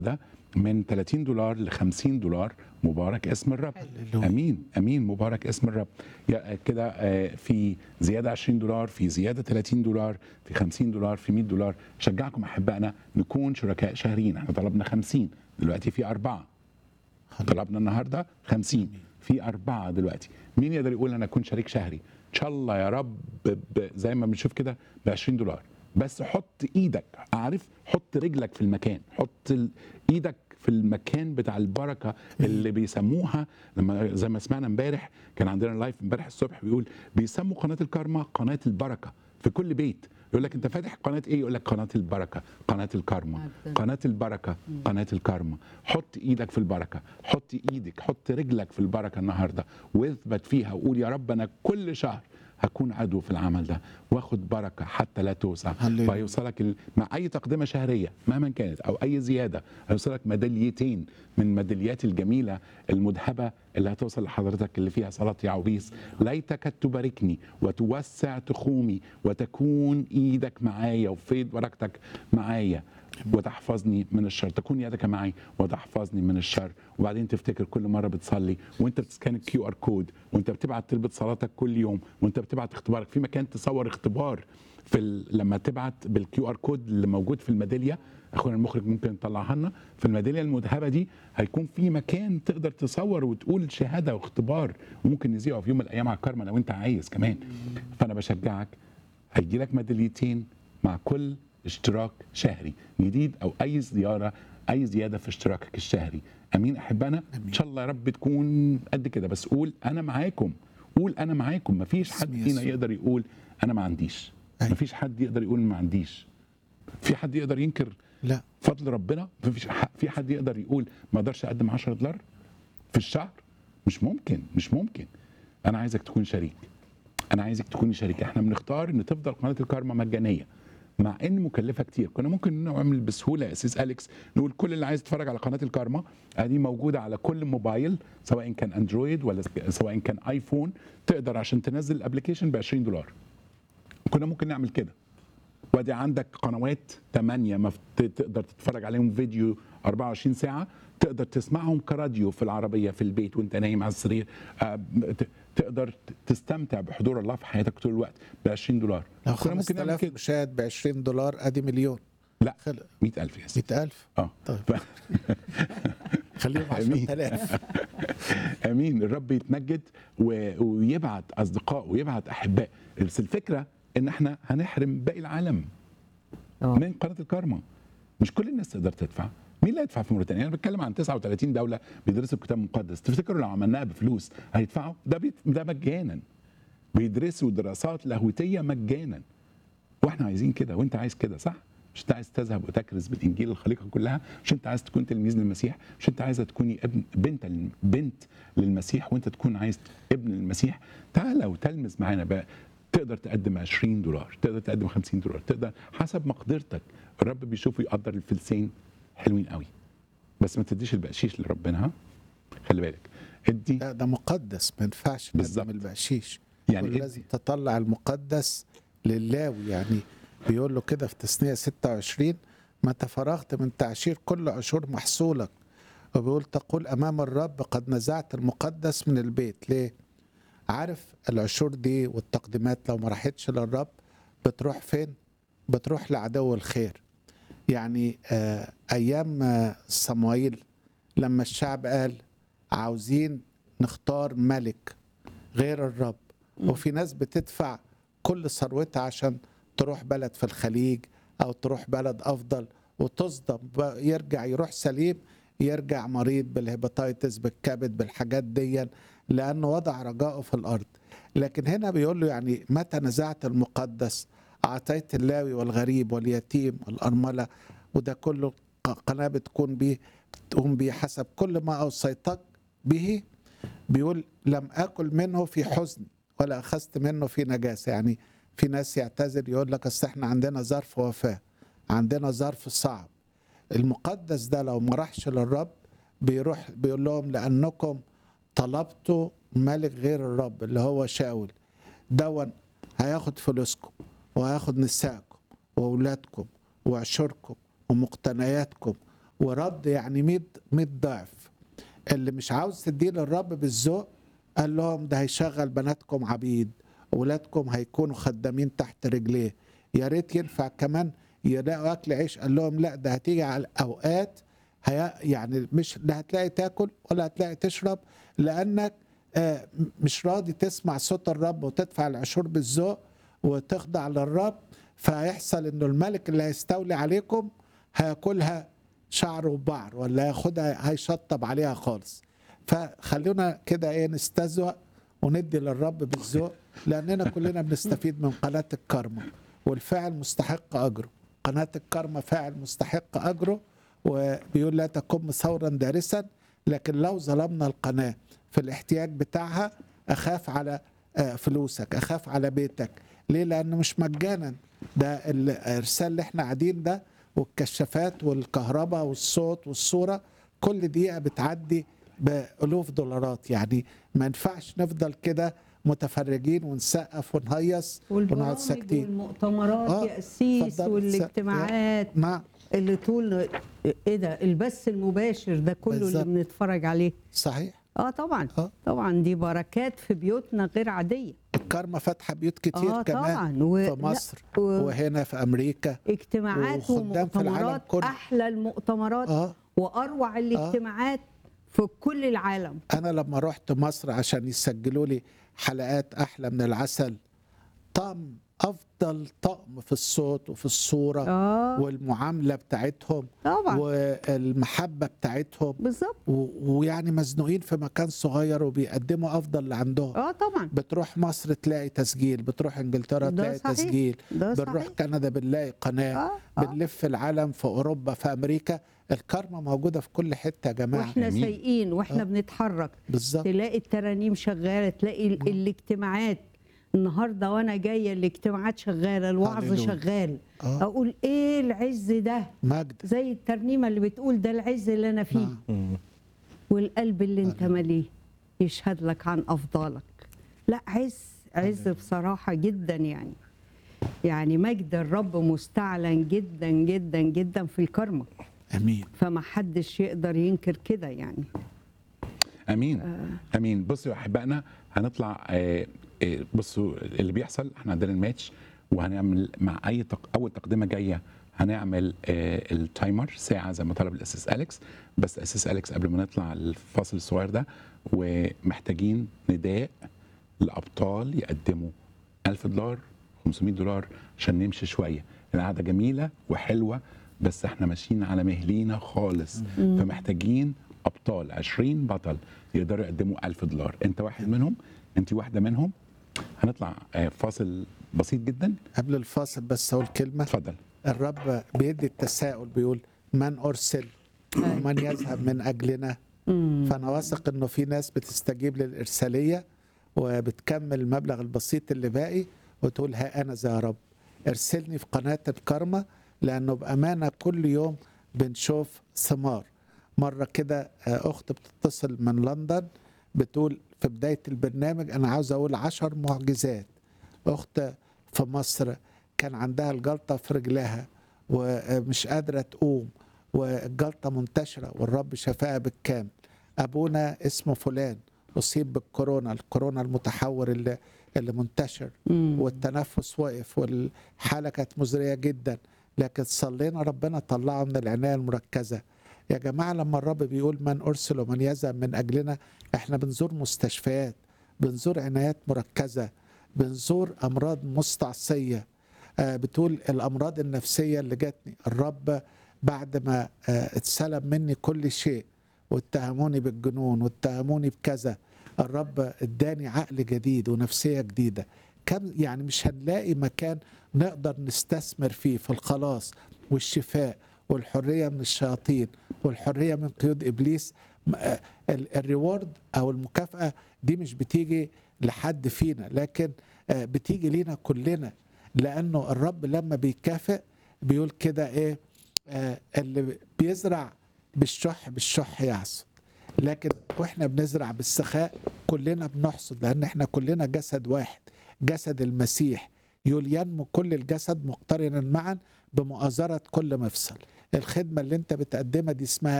ده من 30 دولار ل 50 دولار مبارك اسم الرب هللويا. امين امين مبارك اسم الرب يا- كده آه، في زياده 20 دولار في زياده 30 دولار في 50 دولار في 100 دولار شجعكم احبائنا نكون شركاء شهريين احنا طلبنا 50 دلوقتي في اربعه طلبنا النهارده 50 في أربعة دلوقتي مين يقدر يقول أنا أكون شريك شهري إن شاء الله يا رب ب... زي ما بنشوف كده ب 20 دولار بس حط إيدك عارف حط رجلك في المكان حط ال... إيدك في المكان بتاع البركة اللي بيسموها لما زي ما سمعنا امبارح كان عندنا لايف امبارح الصبح بيقول بيسموا قناة الكارما قناة البركة في كل بيت يقول لك انت فاتح قناه ايه يقول لك قناه البركه قناه الكارما قناه البركه قناه الكارما حط ايدك في البركه حط ايدك حط رجلك في البركه النهارده واثبت فيها وقول يا رب انا كل شهر هكون عضو في العمل ده واخد بركه حتى لا توسع هللويا. فيوصلك ال... مع اي تقدمه شهريه مهما كانت او اي زياده هيوصلك ميداليتين من ميداليات الجميله المذهبه اللي هتوصل لحضرتك اللي فيها صلاه يا عويس ليتك تباركني وتوسع تخومي وتكون ايدك معايا وفيض بركتك معايا وتحفظني من الشر تكون يدك معي وتحفظني من الشر وبعدين تفتكر كل مره بتصلي وانت بتسكان الكيو ار كود وانت بتبعت طلبه صلاتك كل يوم وانت بتبعت اختبارك في مكان تصور اختبار في ال... لما تبعت بالكيو ار كود اللي موجود في الميداليه اخونا المخرج ممكن يطلعها لنا في الميداليه المذهبه دي هيكون في مكان تقدر تصور وتقول شهاده واختبار وممكن نذيعه في يوم من الايام على الكارما لو انت عايز كمان فانا بشجعك هيجي لك ميداليتين مع كل اشتراك شهري جديد او اي زياره اي زياده في اشتراكك الشهري امين احبنا ان شاء الله يا رب تكون قد كده بس قول انا معاكم قول انا معاكم مفيش حد باسم فينا يسوع. يقدر يقول انا ما عنديش أيوة. مفيش حد يقدر يقول ما عنديش في حد يقدر ينكر لا فضل ربنا مفيش ح- في حد يقدر يقول ما اقدرش اقدم 10 دولار في الشهر مش ممكن مش ممكن انا عايزك تكون شريك انا عايزك تكوني شريك احنا بنختار ان تفضل قناه الكارما مجانيه مع ان مكلفه كتير كنا ممكن نعمل بسهوله يا اسيس اليكس نقول كل اللي عايز يتفرج على قناه الكارما ادي موجوده على كل موبايل سواء كان اندرويد ولا سواء كان ايفون تقدر عشان تنزل الابلكيشن ب 20 دولار كنا ممكن نعمل كده وادي عندك قنوات 8 مف... ت- تقدر تتفرج عليهم فيديو 24 ساعه تقدر تسمعهم كراديو في العربيه في البيت وانت نايم على السرير آه، ت- تقدر ت- تستمتع بحضور الله في حياتك طول الوقت ب 20 دولار لو كنا ممكن نعمل 5000 كده مشاهد ب 20 دولار ادي مليون لا خلق 100000 يا سيدي 100000 اه طيب. ف... خليهم آمين. 10000 امين الرب يتمجد و... ويبعت اصدقاء ويبعت احباء بس الفكره ان احنا هنحرم باقي العالم آه. من قناه الكارما مش كل الناس تقدر تدفع مين اللي هيدفع في موريتانيا انا بتكلم عن 39 دوله بيدرسوا الكتاب المقدس تفتكروا لو عملناها بفلوس هيدفعوا ده بيت... ده مجانا بيدرسوا دراسات لاهوتيه مجانا واحنا عايزين كده وانت عايز كده صح مش انت عايز تذهب وتكرز بالانجيل الخليقه كلها مش انت عايز تكون تلميذ للمسيح مش انت عايزه تكوني ابن بنت بنت للمسيح وانت تكون عايز ابن للمسيح تعالى وتلمذ معانا بقى تقدر تقدم 20 دولار تقدر تقدم 50 دولار تقدر حسب مقدرتك الرب بيشوفه يقدر الفلسين حلوين قوي بس ما تديش البقشيش لربنا ها خلي بالك ادي لا ده مقدس ما ينفعش بالظبط. تقدم البقشيش يعني يعني إد- لازم تطلع المقدس للاوي يعني بيقول له كده في تثنيه 26 متى فرغت من تعشير كل عشور محصولك وبيقول تقول امام الرب قد نزعت المقدس من البيت ليه؟ عارف العشور دي والتقديمات لو ما راحتش للرب بتروح فين؟ بتروح لعدو الخير يعني آه ايام آه صموئيل لما الشعب قال عاوزين نختار ملك غير الرب وفي ناس بتدفع كل ثروتها عشان تروح بلد في الخليج او تروح بلد افضل وتصدم ب- يرجع يروح سليم يرجع مريض بالهيباتيتس بالكبد بالحاجات دي لانه وضع رجائه في الارض لكن هنا بيقول له يعني متى نزعت المقدس اعطيت اللاوي والغريب واليتيم والارمله وده كله ق- قناه بتكون بيه تقوم بيه حسب كل ما اوصيتك به بيقول لم اكل منه في حزن ولا اخذت منه في نجاسه يعني في ناس يعتذر يقول لك اصل احنا عندنا ظرف وفاه عندنا ظرف صعب المقدس ده لو ما راحش للرب بيروح بيقول لهم لانكم طلبتوا ملك غير الرب اللي هو شاول دون هياخد فلوسكم وهياخد نسائكم واولادكم وعشوركم ومقتنياتكم ورد يعني 100 100 ضعف اللي مش عاوز تديه للرب بالذوق قال لهم ده هيشغل بناتكم عبيد ولادكم هيكونوا خدامين تحت رجليه يا ريت ينفع كمان يلاقوا اكل عيش قال لهم لا ده هتيجي على اوقات هي يعني مش لا هتلاقي تاكل ولا هتلاقي تشرب لانك آه، م- مش راضي تسمع صوت الرب وتدفع العشور بالذوق وتخضع للرب فهيحصل انه الملك اللي هيستولي عليكم هياكلها شعر وبعر ولا ياخدها هيشطب عليها خالص فخلونا كده ايه نستذوق وندي للرب بالذوق لاننا كلنا بنستفيد من قناه الكرمه والفاعل مستحق اجره قناه الكرمه فاعل مستحق اجره وبيقول لا تكن ثورا دارسا لكن لو ظلمنا القناه في الاحتياج بتاعها اخاف على آه، فلوسك اخاف على بيتك ليه لانه مش مجانا ده الارسال اللي احنا قاعدين ده والكشافات والكهرباء والصوت والصوره كل دقيقه بتعدي بالوف دولارات يعني ما ينفعش نفضل كده متفرجين ونسقف ونهيص ونقعد والبرامج ساكتين والمؤتمرات آه، يا قسيس اتفضل. والاجتماعات نعم اللي طول ايه ده البث المباشر ده كله بالظبط. اللي بنتفرج عليه صحيح اه طبعا آه. طبعا دي بركات في بيوتنا غير عاديه الكرمة فاتحة بيوت كتير آه، كمان طبعاً. و- في لا، مصر و- وهنا في أمريكا اجتماعات وخدام في العالم ومؤتمرات كله. احلى المؤتمرات آه واروع الاجتماعات في كل العالم أنا لما رحت مصر عشان يسجلوا لي حلقات أحلى من العسل طقم أفضل طقم في الصوت وفي الصورة اه والمعاملة بتاعتهم طبعا والمحبة بتاعتهم بالظبط و- ويعني مزنوقين في مكان صغير وبيقدموا أفضل اللي عندهم اه طبعا بتروح مصر تلاقي تسجيل بتروح انجلترا ده تلاقي صحيح. تسجيل ده بنروح صحيح كندا بنلاقي قناه اه اه بنلف العالم في اوروبا في امريكا الكارما موجوده في كل حته يا جماعه واحنا جميل. سايقين واحنا آه. بنتحرك بالظبط تلاقي الترانيم شغاله تلاقي ال- الاجتماعات النهارده وانا جايه الاجتماعات شغاله الوعظ هللويا. شغال اه اقول ايه العز ده مجد زي الترنيمه اللي بتقول ده العز اللي انا فيه نعم. والقلب اللي انت هللويا. مليه يشهد لك عن افضالك لا عز عز هللويا. بصراحه جدا يعني يعني مجد الرب مستعلن جدا جدا جدا في الكرمه امين فما حدش يقدر ينكر كده يعني امين امين بصوا يا احبائنا هنطلع آه، آه، بصوا اللي بيحصل احنا عندنا الماتش وهنعمل مع اي تق... اول تقدمه جايه هنعمل آه، التايمر ساعه زي ما طلب الاساس اليكس بس اساس اليكس قبل ما نطلع الفاصل الصغير ده ومحتاجين نداء لابطال يقدموا 1000 دولار 500 دولار عشان نمشي شويه القعده جميله وحلوه بس احنا ماشيين على مهلينا خالص فمحتاجين ابطال 20 بطل يقدروا يقدموا 1000 دولار انت واحد منهم انت واحده منهم هنطلع آه، فاصل بسيط جدا قبل الفاصل بس اقول كلمه اتفضل الرب بيدي التساؤل بيقول من ارسل ومن يذهب من اجلنا فانا واثق انه في ناس بتستجيب للارساليه وبتكمل المبلغ البسيط اللي باقي وتقول ها انا ذا يا رب ارسلني في قناه الكرمه لانه بامانه كل يوم بنشوف ثمار مره كده آه، اخت بتتصل من لندن بتقول في بدايه البرنامج انا عاوز اقول عشر معجزات اخت في مصر كان عندها الجلطه في رجلها ومش قادره تقوم والجلطه منتشره والرب شفاها بالكامل ابونا اسمه فلان اصيب بالكورونا الكورونا المتحور اللي اللي منتشر والتنفس وقف والحاله كانت مزريه جدا لكن صلينا ربنا طلعه من العنايه المركزه يا جماعه لما الرب بيقول من ارسل ومن يذهب من اجلنا احنا بنزور مستشفيات بنزور عنايات مركزه بنزور امراض مستعصيه آه، بتقول الامراض النفسيه اللي جاتني الرب بعد ما آه، اتسلب مني كل شيء واتهموني بالجنون واتهموني بكذا الرب اداني عقل جديد ونفسيه جديده كم يعني مش هنلاقي مكان نقدر نستثمر فيه في الخلاص والشفاء والحريه من الشياطين والحريه من قيود ابليس م- آه، ال- الريورد او المكافاه دي مش بتيجي لحد فينا لكن آه، بتيجي لينا كلنا لانه الرب لما بيكافئ بيقول كده ايه آه، اللي بيزرع بالشح بالشح يحصد لكن واحنا بنزرع بالسخاء كلنا بنحصد لان احنا كلنا جسد واحد جسد المسيح يقول ينمو كل الجسد مقترنا معا بمؤازرة كل مفصل الخدمة اللي انت بتقدمها دي اسمها